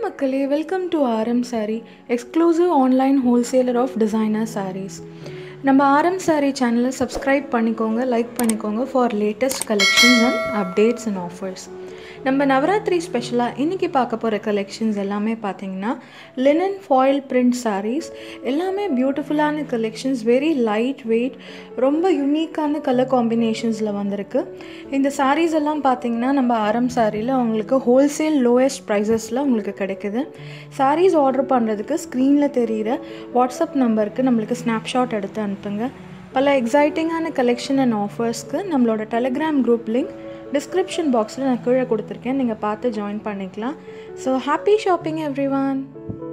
மக்களே welcome to RM Sari exclusive online wholesaler of designer saris நம்ம RM Sari சேனலை சப்ஸ்கிரைப் பண்ணிக்கோங்க லைக் பண்ணிக்கோங்க for latest collections and updates and offers நம்ம நவராத்திரி ஸ்பெஷலாக இன்றைக்கி பார்க்க போகிற கலெக்ஷன்ஸ் எல்லாமே பார்த்தீங்கன்னா லினன் ஃபாயில் பிரிண்ட் சாரீஸ் எல்லாமே பியூட்டிஃபுல்லான கலெக்ஷன்ஸ் வெரி லைட் வெயிட் ரொம்ப யூனிக்கான கலர் காம்பினேஷன்ஸில் வந்திருக்கு இந்த சாரீஸ் எல்லாம் பார்த்தீங்கன்னா நம்ம ஆரம் சாரியில் உங்களுக்கு ஹோல்சேல் லோயஸ்ட் ப்ரைஸஸில் உங்களுக்கு கிடைக்குது சாரீஸ் ஆர்டர் பண்ணுறதுக்கு ஸ்க்ரீனில் தெரிகிற வாட்ஸ்அப் நம்பருக்கு நம்மளுக்கு ஸ்னாப்ஷாட் எடுத்து அனுப்புங்க பல எக்ஸைட்டிங்கான கலெக்ஷன் அண்ட் ஆஃபர்ஸ்க்கு நம்மளோட டெலிகிராம் குரூப் லிங்க் டிஸ்கிரிப்ஷன் பாக்ஸில் நான் கீழே கொடுத்துருக்கேன் நீங்கள் பார்த்து ஜாயின் பண்ணிக்கலாம் so happy shopping every one